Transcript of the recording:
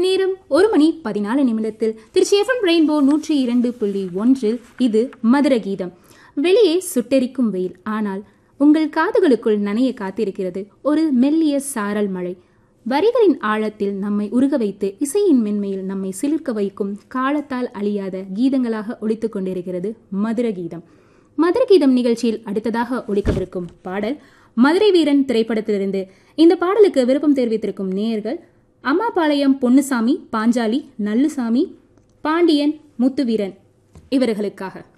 நேரம் ஒரு மணி பதினாலு நிமிடத்தில் திருச்சி எஃப்எம் ரெயின்போ நூற்றி இரண்டு புள்ளி ஒன்றில் இது மதுர கீதம் வெளியே சுட்டெரிக்கும் வெயில் ஆனால் உங்கள் காதுகளுக்குள் நனைய காத்திருக்கிறது ஒரு மெல்லிய சாரல் மழை வரிகளின் ஆழத்தில் நம்மை உருக வைத்து இசையின் மென்மையில் நம்மை சிலிர்க்க வைக்கும் காலத்தால் அழியாத கீதங்களாக ஒழித்துக் கொண்டிருக்கிறது மதுர கீதம் மதுர கீதம் நிகழ்ச்சியில் அடுத்ததாக ஒழிக்கவிருக்கும் பாடல் மதுரை வீரன் திரைப்படத்திலிருந்து இந்த பாடலுக்கு விருப்பம் தெரிவித்திருக்கும் நேயர்கள் அம்மாபாளையம் பொன்னுசாமி பாஞ்சாலி நல்லுசாமி பாண்டியன் முத்துவீரன் இவர்களுக்காக